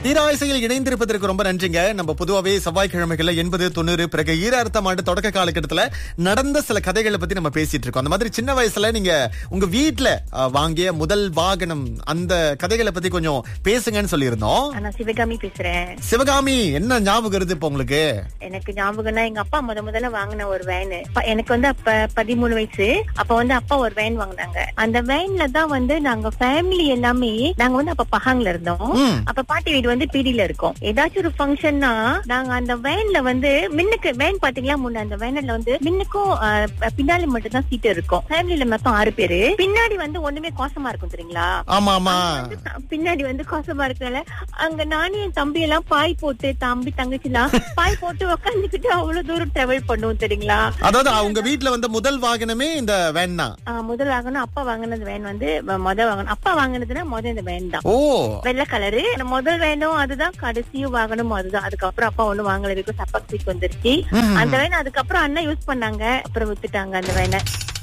தீராயசையில் இணைந்திருப்பதற்கு ரொம்ப நன்றிங்க நம்ம பொதுவாவே செவ்வாய்க்கிழமைகள்ல எண்பது தொண்ணூறு பிறகு ஈராயிரத்தாம் ஆண்டு தொடக்க காலகட்டத்துல நடந்த சில கதைகளை பத்தி நம்ம பேசிட்டு இருக்கோம் அந்த மாதிரி சின்ன வயசுல நீங்க உங்க வீட்ல அஹ், வாங்கிய முதல் வாகனம் அந்த கதைகளை பத்தி கொஞ்சம் பேசுங்கன்னு சொல்லியிருந்தோம் நான் சிவகாமி பேசுறேன் சிவகாமி என்ன ஞாபகம் வருது இப்ப உங்களுக்கு எனக்கு ஞாபகம்னா எங்க அப்பா முத முதல்ல வாங்கின ஒரு வேனு எனக்கு வந்து அப்ப பதிமூணு வயசு அப்ப வந்து அப்பா ஒரு வேன் வாங்கினாங்க அந்த வேன்ல தான் வந்து நாங்க ஃபேமிலி எல்லாமே நாங்க வந்து அப்ப பஹாங்ல இருந்தோம் ம். அப்ப பாட்டி வீடு வந்து பீடியில இருக்கோம் ஏதாச்சும் ஒரு ஃபங்க்ஷன்னா நாங்க அந்த வேன்ல வந்து மின்னுக்கு வேன் பாத்தீங்களா முன்ன அந்த வேன்ல வந்து மின்னுக்கும் அஹ், பின்னாடி மட்டும் தான் சீட் இருக்கும் ஃபேமிலில மொத்தம் ஆறு பேரு பின்னாடி வந்து ஒண்ணுமே கோசமா இருக்கும் தெரியுங்களா ஆமா ஆமா பின்னாடி வந்து கோசமா இருக்கனால அங்க நானும் என் தம்பி எல்லாம் பாய் போட்டு தம்பி தங்கச்சி எல்லாம் பாய் போட்டு உக்காந்துக்கிட்டு அவ்வளவு தூரம் டிராவல் பண்ணுவோம் தெரியுங்களா அதாவது உங்க வீட்ல வந்த முதல் வாகனமே இந்த வேன் தான் ஆஹ் முதல் வாங்கணும் அப்பா வாங்கினது வேன் வந்து ம- முத வாங்கணும் அப்பா வாங்கினதுன்னா முத இந்த வேன் தான் ஓ வெள்ளை கலரு முதல் வேணும் அதுதான் கடைசியும் வாங்கணும் அதுதான் அதுக்கப்புறம் அப்பா ஒண்ணு வாங்கல பிகாஸ் அப்பாக்கு சீக் வந்துருச்சு ம். அந்த வேன் அதுக்கப்புறம் அண்ணன் யூஸ் பண்ணாங்க அப்புறம் வித்துட்டாங்க அந்த வேனை